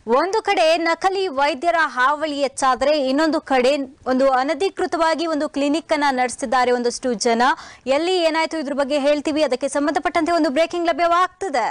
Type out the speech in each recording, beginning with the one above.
ಒಂದು ಕಡೆ ನಕಲಿ ವೈದ್ಯರ ಹಾವಳಿ ಹೆಚ್ಚಾದರೆ ಇನ್ನೊಂದು ಕಡೆ ಒಂದು ಅನಧಿಕೃತವಾಗಿ ಒಂದು ಕ್ಲಿನಿಕ್ ಅನ್ನ ನಡೆಸಿದ್ದಾರೆ ಒಂದಷ್ಟು ಜನ ಎಲ್ಲಿ ಏನಾಯ್ತು ಇದ್ರ ಬಗ್ಗೆ ಹೇಳ್ತೀವಿ ಅದಕ್ಕೆ ಸಂಬಂಧಪಟ್ಟಂತೆ ಒಂದು ಬ್ರೇಕಿಂಗ್ ಲಭ್ಯವಾಗ್ತದೆ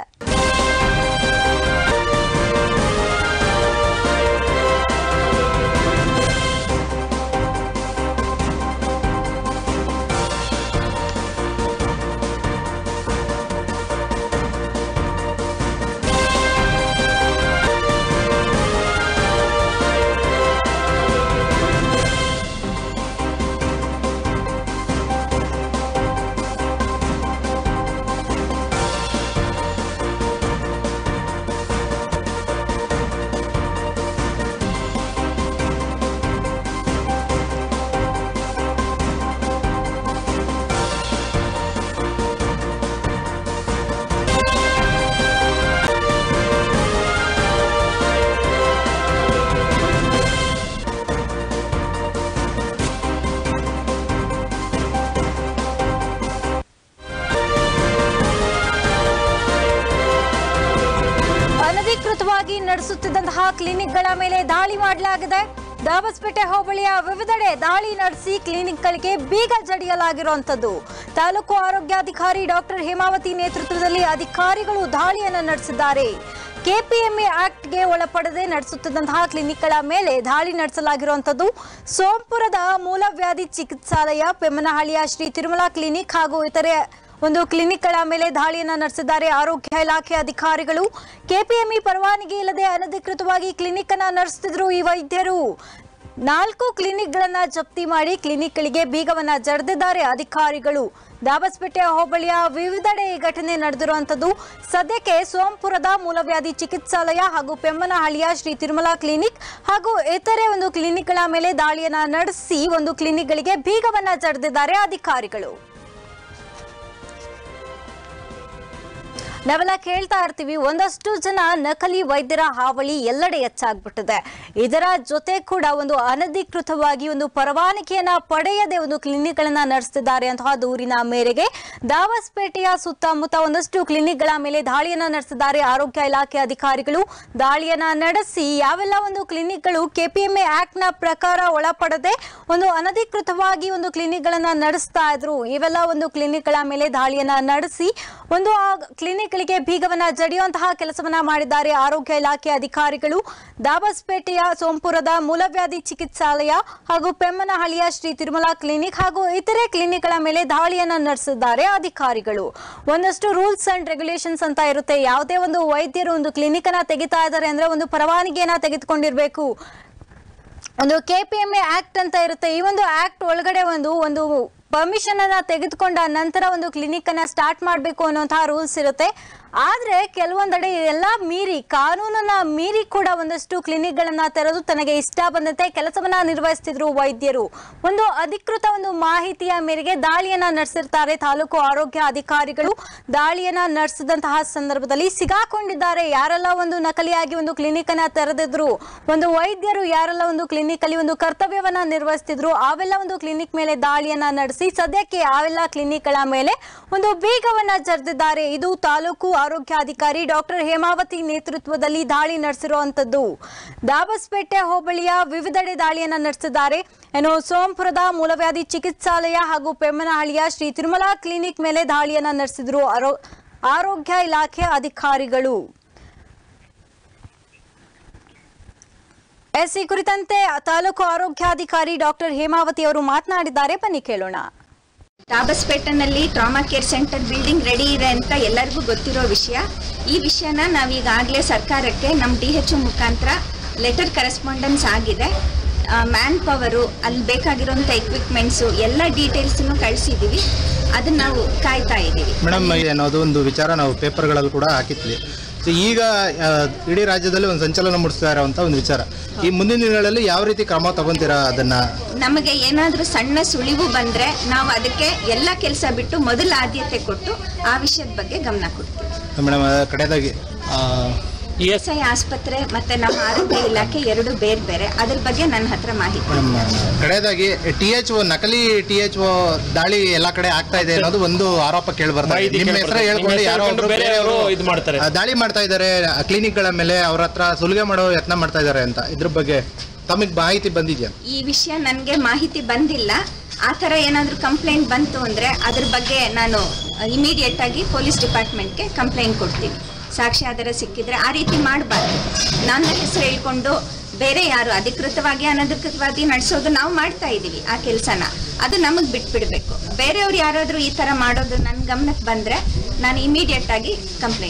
ಅನಧಿಕೃತವಾಗಿ ನಡೆಸುತ್ತಿದ್ದಂತಹ ಕ್ಲಿನಿಕ್ಗಳ ಮೇಲೆ ದಾಳಿ ಮಾಡಲಾಗಿದೆ ದಾಬಸ್ಪೇಟೆ ಹೋಬಳಿಯ ವಿವಿಧೆಡೆ ದಾಳಿ ನಡೆಸಿ ಕ್ಲಿನಿಕ್ಗಳಿಗೆ ಬೀಗ ಜಡಿಯಲಾಗಿರುವಂತದ್ದು ತಾಲೂಕು ಆರೋಗ್ಯಾಧಿಕಾರಿ ಡಾಕ್ಟರ್ ಹೇಮಾವತಿ ನೇತೃತ್ವದಲ್ಲಿ ಅಧಿಕಾರಿಗಳು ದಾಳಿಯನ್ನು ನಡೆಸಿದ್ದಾರೆ ಕೆಪಿಎಂಎ ಆಕ್ಟ್ಗೆ ಒಳಪಡದೆ ನಡೆಸುತ್ತಿದ್ದಂತಹ ಕ್ಲಿನಿಕ್ಗಳ ಮೇಲೆ ದಾಳಿ ನಡೆಸಲಾಗಿರುವಂತದ್ದು ಸೋಂಪುರದ ಮೂಲವ್ಯಾಧಿ ಚಿಕಿತ್ಸಾಲಯ ಪೆಮ್ಮನಹಳ್ಳಿಯ ಶ್ರೀ ತಿರುಮಲ ಕ್ಲಿನಿಕ್ ಹಾಗೂ ಇತರೆ ಒಂದು ಕ್ಲಿನಿಕ್ಗಳ ಮೇಲೆ ದಾಳಿಯನ್ನ ನಡೆಸಿದ್ದಾರೆ ಆರೋಗ್ಯ ಇಲಾಖೆ ಅಧಿಕಾರಿಗಳು ಕೆಪಿಎಂಇ ಪರವಾನಗಿ ಇಲ್ಲದೆ ಅನಧಿಕೃತವಾಗಿ ಕ್ಲಿನಿಕ್ ಅನ್ನ ನಡೆಸುತ್ತಿದ್ರು ಈ ವೈದ್ಯರು ನಾಲ್ಕು ಕ್ಲಿನಿಕ್ಗಳನ್ನ ಜಪ್ತಿ ಮಾಡಿ ಕ್ಲಿನಿಕ್ಗಳಿಗೆ ಬೀಗವನ್ನ ಜಡೆದಿದ್ದಾರೆ ಅಧಿಕಾರಿಗಳು ದಾಬಸ್ಪೇಟೆ ಹೋಬಳಿಯ ವಿವಿಧೆಡೆ ಈ ಘಟನೆ ನಡೆದಿರುವಂತದ್ದು ಸದ್ಯಕ್ಕೆ ಸೋಂಪುರದ ಮೂಲವ್ಯಾಧಿ ಚಿಕಿತ್ಸಾಲಯ ಹಾಗೂ ಪೆಮ್ಮನಹಳ್ಳಿಯ ಶ್ರೀ ತಿರುಮಲ ಕ್ಲಿನಿಕ್ ಹಾಗೂ ಇತರೆ ಒಂದು ಕ್ಲಿನಿಕ್ಗಳ ಮೇಲೆ ದಾಳಿಯನ್ನ ನಡೆಸಿ ಒಂದು ಕ್ಲಿನಿಕ್ಗಳಿಗೆ ಬೀಗವನ್ನ ಜಡೆದಿದ್ದಾರೆ ಅಧಿಕಾರಿಗಳು ನಾವೆಲ್ಲ ಕೇಳ್ತಾ ಇರ್ತೀವಿ ಒಂದಷ್ಟು ಜನ ನಕಲಿ ವೈದ್ಯರ ಹಾವಳಿ ಎಲ್ಲೆಡೆ ಹೆಚ್ಚಾಗ್ಬಿಟ್ಟಿದೆ ಇದರ ಜೊತೆ ಕೂಡ ಒಂದು ಅನಧಿಕೃತವಾಗಿ ಒಂದು ಪರವಾನಗಿಯನ್ನ ಪಡೆಯದೆ ಒಂದು ಕ್ಲಿನಿಕ್ಗಳನ್ನ ನಡೆಸ್ತಿದ್ದಾರೆ ಅಂತಹ ದೂರಿನ ಮೇರೆಗೆ ದಾವಸ್ಪೇಟೆಯ ಸುತ್ತಮುತ್ತ ಒಂದಷ್ಟು ಕ್ಲಿನಿಕ್ಗಳ ಮೇಲೆ ದಾಳಿಯನ್ನ ನಡೆಸಿದ್ದಾರೆ ಆರೋಗ್ಯ ಇಲಾಖೆ ಅಧಿಕಾರಿಗಳು ದಾಳಿಯನ್ನ ನಡೆಸಿ ಯಾವೆಲ್ಲ ಒಂದು ಕ್ಲಿನಿಕ್ಗಳು ಕೆಪಿಎಂಎ ಆಕ್ಟ್ ನ ಪ್ರಕಾರ ಒಳಪಡದೆ ಒಂದು ಅನಧಿಕೃತವಾಗಿ ಒಂದು ಕ್ಲಿನಿಕ್ಗಳನ್ನ ನಡೆಸ್ತಾ ಇದ್ರು ಇವೆಲ್ಲ ಒಂದು ಕ್ಲಿನಿಕ್ಗಳ ಮೇಲೆ ದಾಳಿಯನ್ನ ನಡೆಸಿ ಒಂದು ಆ ಕ್ಲಿನಿಕ್ಗಳಿಗೆ ಬೀಗವನ್ನ ಜಡಿಯುವಂತಹ ಕೆಲಸವನ್ನ ಮಾಡಿದ್ದಾರೆ ಆರೋಗ್ಯ ಇಲಾಖೆ ಅಧಿಕಾರಿಗಳು ದಾಬಸ್ಪೇಟೆಯ ಸೋಂಪುರದ ಮೂಲವ್ಯಾಧಿ ಚಿಕಿತ್ಸಾಲಯ ಹಾಗೂ ಪೆಮ್ಮನಹಳ್ಳಿಯ ಶ್ರೀ ತಿರುಮಲ ಕ್ಲಿನಿಕ್ ಹಾಗೂ ಇತರೆ ಕ್ಲಿನಿಕ್ಗಳ ಮೇಲೆ ದಾಳಿಯನ್ನ ನಡೆಸಿದ್ದಾರೆ ಅಧಿಕಾರಿಗಳು ಒಂದಷ್ಟು ರೂಲ್ಸ್ ಅಂಡ್ ರೆಗ್ಯುಲೇಷನ್ಸ್ ಅಂತ ಇರುತ್ತೆ ಯಾವುದೇ ಒಂದು ವೈದ್ಯರು ಒಂದು ಕ್ಲಿನಿಕ್ ಅನ್ನ ತೆಗಿತಾ ಇದ್ದಾರೆ ಅಂದ್ರೆ ಒಂದು ಪರವಾನಗಿಯನ್ನ ತೆಗೆದುಕೊಂಡಿರ್ಬೇಕು ಒಂದು ಕೆಪಿಎಂಎ ಆಕ್ಟ್ ಅಂತ ಇರುತ್ತೆ ಈ ಒಂದು ಆಕ್ಟ್ ಒಳಗಡೆ ಒಂದು ಒಂದು ಪರ್ಮಿಷನ್ ಅನ್ನ ತೆಗೆದುಕೊಂಡ ನಂತರ ಒಂದು ಕ್ಲಿನಿಕ್ ಅನ್ನ ಸ್ಟಾರ್ಟ್ ಮಾಡಬೇಕು ಅನ್ನುವಂತಹ ರೂಲ್ಸ್ ಇರುತ್ತೆ ಆದ್ರೆ ಕೆಲವೊಂದೆಡೆ ಎಲ್ಲ ಮೀರಿ ಕಾನೂನನ್ನ ಮೀರಿ ಕೂಡ ಒಂದಷ್ಟು ಕ್ಲಿನಿಕ್ಗಳನ್ನ ತೆರೆದು ತನಗೆ ಇಷ್ಟ ಬಂದಂತೆ ಕೆಲಸವನ್ನ ನಿರ್ವಹಿಸ್ತಿದ್ರು ವೈದ್ಯರು ಒಂದು ಅಧಿಕೃತ ಒಂದು ಮಾಹಿತಿಯ ಮೇರೆಗೆ ದಾಳಿಯನ್ನ ನಡೆಸಿರ್ತಾರೆ ತಾಲೂಕು ಆರೋಗ್ಯ ಅಧಿಕಾರಿಗಳು ದಾಳಿಯನ್ನ ನಡೆಸಿದಂತಹ ಸಂದರ್ಭದಲ್ಲಿ ಸಿಗಾಕೊಂಡಿದ್ದಾರೆ ಯಾರೆಲ್ಲ ಒಂದು ನಕಲಿಯಾಗಿ ಒಂದು ಕ್ಲಿನಿಕ್ ಅನ್ನ ತೆರೆದಿದ್ರು ಒಂದು ವೈದ್ಯರು ಯಾರೆಲ್ಲ ಒಂದು ಕ್ಲಿನಿಕ್ ಅಲ್ಲಿ ಒಂದು ಕರ್ತವ್ಯವನ್ನ ನಿರ್ವಹಿಸ್ತಿದ್ರು ಅವೆಲ್ಲ ಒಂದು ಕ್ಲಿನಿಕ್ ಮೇಲೆ ದಾಳಿಯನ್ನ ನಡೆಸಿ ಸದ್ಯಕ್ಕೆ ಅವೆಲ್ಲ ಕ್ಲಿನಿಕ್ಗಳ ಮೇಲೆ ಒಂದು ಬೀಗವನ್ನ ಜರೆದಿದ್ದಾರೆ ಇದು ತಾಲೂಕು ಆರೋಗ್ಯಾಧಿಕಾರಿ ಡಾಕ್ಟರ್ ಹೇಮಾವತಿ ನೇತೃತ್ವದಲ್ಲಿ ದಾಳಿ ನಡೆಸಿರುವಂತದ್ದು ದಾಬಸ್ಪೇಟೆ ಹೋಬಳಿಯ ವಿವಿಧೆಡೆ ದಾಳಿಯನ್ನ ನಡೆಸಿದ್ದಾರೆ ಏನು ಸೋಂಪುರದ ಮೂಲವ್ಯಾಧಿ ಚಿಕಿತ್ಸಾಲಯ ಹಾಗೂ ಪೆಮ್ಮನಹಳ್ಳಿಯ ಶ್ರೀ ತಿರುಮಲ ಕ್ಲಿನಿಕ್ ಮೇಲೆ ದಾಳಿಯನ್ನ ನಡೆಸಿದ್ರು ಆರೋ- ಆರೋಗ್ಯ ಇಲಾಖೆ ಅಧಿಕಾರಿಗಳು ಎಸ್ ಈ ಕುರಿತಂತೆ ತಾಲೂಕು ಆರೋಗ್ಯಾಧಿಕಾರಿ ಡಾಕ್ಟರ್ ಹೇಮಾವತಿ ಅವರು ಮಾತನಾಡಿದ್ದಾರೆ ಬನ್ನಿ ಕೇಳೋಣ ದಾಬಸ್ಪೇಟೆನಲ್ಲಿ trauma care centre building ready ಇದೆ ಅಂತ ಎಲ್ಲರಿಗೂ ಗೊತ್ತಿರೋ ವಿಷಯ ಈ ವಿಷಯನ ನಾವೀಗಾಗಲೇ ಸರ್ಕಾರಕ್ಕೆ ನಮ್ಮ ಡಿ ಎಚ್ ಮುಖಾಂತರ ಲೆಟರ್ ಕರೆಸ್ಪಾಂಡೆನ್ಸ್ ಆಗಿದೆ ಮ್ಯಾನ್ ಪವರು ಅಲ್ಲಿ ಬೇಕಾಗಿರೋಂಥ ಎಕ್ವಿಪ್ಮೆಂಟ್ಸು ಎಲ್ಲ ಡೀಟೇಲ್ಸನ್ನು ಕಳಿಸಿದ್ದೀವಿ ಅದನ್ನ ನಾವು ಕಾಯ್ತಾ ಇದ್ದೀವಿ ಮೇಡಮ್ ಅನ್ನೋದು ಒಂದು ವಿಚಾರ ನಾವು ಪೇಪರ್ಗಳಲ್ಲಿ ಕೂಡ ಹಾಕಿದ್ವಿ ಸೊ ಈಗ ಆ, ಇಡೀ ರಾಜ್ಯದಲ್ಲಿ ಒಂದು ಸಂಚಲನ ಮೂಡಿಸ್ತಾ ಇರೋವಂಥ ಒಂದು ವಿಚಾರ ಈ ಮುಂದಿನ ದಿನಗಳಲ್ಲಿ ಯಾವ ರೀತಿ ಕ್ರಮ ತಗೊಂತೀರಾ ಅದನ್ನ ನಮಗೆ ಏನಾದರೂ ಸಣ್ಣ ಸುಳಿವು ಬಂದರೆ ನಾವು ಅದಕ್ಕೆ ಎಲ್ಲ ಕೆಲಸ ಬಿಟ್ಟು ಮೊದಲ ಆದ್ಯತೆ ಕೊಟ್ಟು ಆ ವಿಷಯದ ಬಗ್ಗೆ ಗಮನ ಕೊಡ್ತೀವಿ ಮೇಡಮ್ ಕಡೆಯದಾಗಿ ಆ, ಇ ಎಸ್ ಐ ಆಸ್ಪತ್ರೆ ಮತ್ತೆ ನಮ್ಮ ಆರೋಗ್ಯ ಇಲಾಖೆ ಎರಡು ಬೇರೆ ಬೇರೆ ಅದ್ರ ಬಗ್ಗೆ ನನ್ನ ಹತ್ರ ಮಾಹಿತಿ ಮೇಡಮ್ ಕಡೆಯದಾಗಿ ಟಿ ಎಚ್ ಒ ನಕಲಿ ಟಿ ಎಚ್ ಒ ದಾಳಿ ಎಲ್ಲಾ ಕಡೆ ಆಗ್ತಾ ಇದೆ ಅನ್ನೋದು ಒಂದು ಆರೋಪ ಕೇಳಿ ಬರ್ತಾ ಇದೆ ಮಾಹಿತಿ ನಿಮ್ಮ ಕೇಳ್ಬರ್ತದೆ. ಹೆಸರು ಹೇಳ್ಕೊಂಡು ನಿಮ್ಮ ಯಾರೋ ಹೆಸರು ಒಬ್ರು ಬೇರೆಯವರು ಬೇರೆಯವರು ಇದು ಮಾಡ್ತಾರೆ. ಆ, ದಾಳಿ ಮಾಡ್ತಾ ಇದ್ದಾರೆ ಕ್ಲಿನಿಕ್ ಗಳ ಮೇಲೆ ಅವ್ರ ಹತ್ರ ಸುಲಿಗೆ ಮಾಡೋ ಯತ್ನ ಮಾಡ್ತಾ ಇದ್ದಾರೆ ಅಂತ ಇದ್ರ ಬಗ್ಗೆ ತಮಗೆ ಮಾಹಿತಿ ಬಂದಿದ್ಯಾ ಈ ವಿಷಯ ನನಗೆ ಮಾಹಿತಿ ಬಂದಿಲ್ಲ ಆ ಥರ ಏನಾದರೂ ಕಂಪ್ಲೇಂಟ್ ಬಂತು ಅಂದರೆ ಅದ್ರ ಬಗ್ಗೆ ನಾನು ಇಮಿಡಿಯೇಟ್ ಆಗಿ ಪೊಲೀಸ್ ಡಿಪಾರ್ಟ್ಮೆಂಟ್ಗೆ ಕಂಪ್ಲೇಂಟ್ ಕೊಡ್ತೀನಿ ಸಾಕ್ಷಿ ಆಧಾರ ಸಿಕ್ಕಿದ್ರೆ ಆ ರೀತಿ ಮಾಡಬಾರ್ದು ನನ್ನ ಹೆಸರು ಹೇಳ್ಕೊಂಡು ಬೇರೆ ಯಾರು ಅಧಿಕೃತವಾಗಿ ಅನಧಿಕೃತವಾಗಿ ನಡೆಸೋದು ನಾವು ಮಾಡ್ತಾ ಇದ್ದೀವಿ ಆ ಕೆಲಸನ ಅದು ನಮಗೆ ಬಿಟ್ಬಿಡ್ಬೇಕು ಬೇರೆಯವ್ರು ಯಾರಾದರೂ ಈ ಥರ ಮಾಡೋದು ನನ್ನ ಗಮನಕ್ಕೆ ಬಂದರೆ ನಾನು ಇಮಿಡಿಯೇಟ್ ಆಗಿ ಕಂಪ್ಲೇಂಟ್